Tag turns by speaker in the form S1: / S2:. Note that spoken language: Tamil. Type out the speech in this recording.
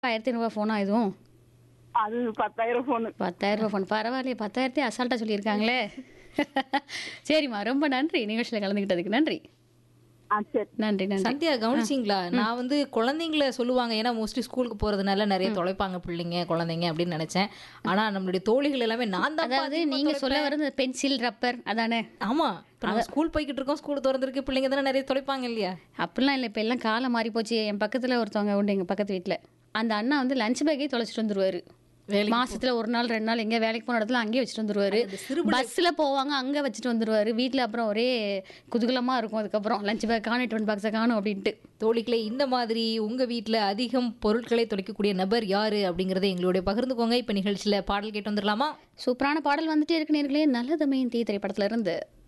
S1: ஆயிரத்தி ஐநூறுபா ஃபோனா இதுவும்
S2: அது பத்தாயிரம் போனு
S1: பத்தாயிரம் ரூபா ஃபோன் பரவாயில்லையே பத்தாயிரத்தி அசால்ட்டா சொல்லியிருக்காங்களே சரிம்மா ரொம்ப நன்றி நிகழ்ச்சியில் கலந்துக்கிட்டதுக்கு நன்றி
S2: ஆ சரி
S1: நன்றி நன்றி
S3: சந்தியா கவனிச்சிங்களா நான் வந்து குழந்தைங்கள சொல்லுவாங்க ஏன்னா மோஸ்ட்லி ஸ்கூலுக்கு போறதுனால நிறைய தொலைப்பாங்க பிள்ளைங்க குழந்தைங்க அப்படின்னு நினைச்சேன் ஆனா நம்மளுடைய தோழிகள் எல்லாமே நான் தான்
S1: அதாவது நீங்க சொல்ல வர்றது பென்சில் ரப்பர் அதானே
S3: ஆமா இப்ப நம்ம ஸ்கூல் போய்கிட்டு இருக்கோம் ஸ்கூல் திறந்திருக்கு பிள்ளைங்க தானே நிறைய தொலைப்பாங்க இல்லையா
S1: அப்படிலாம் இல்லை இப்போ எல்லாம் காலம் மாறி போச்சு என் பக்கத்தில் ஒருத்தவங்க உண்டு எங்கள் பக்கத்து வீட்டில் அந்த அண்ணா வந்து லஞ்ச் பேக்கே தொலைச்சிட்டு வந்துருவாரு
S3: வேலைக்கு
S1: மாசத்துல ஒரு நாள் ரெண்டு நாள் எங்க வேலைக்கு போன இடத்துல அங்கேயே வச்சுட்டு வந்துருவாரு
S3: அந்த சிறு
S1: பஸ்ல போவாங்க அங்க வச்சுட்டு வந்துருவாரு வீட்ல அப்புறம் ஒரே குதூகலமா இருக்கும் அதுக்கப்புறம் லஞ்ச் பேக் காணும் டிஃபன் பாக்ஸை காணும் அப்படின்ட்டு
S3: தோழிகளே இந்த மாதிரி உங்க வீட்ல அதிகம் பொருட்களை தொலைக்கக்கூடிய நபர் யாரு அப்படிங்கறத எங்களுடைய பகிர்ந்துக்கோங்க இப்ப நிகழ்ச்சியில பாடல் கேட்டு வந்துடலாமா
S1: சூப்பரான பாடல் வந்துட்டே இருக்கு நேர்களே நல்லதமையின் தீ திரைப்படத்துல இருந்து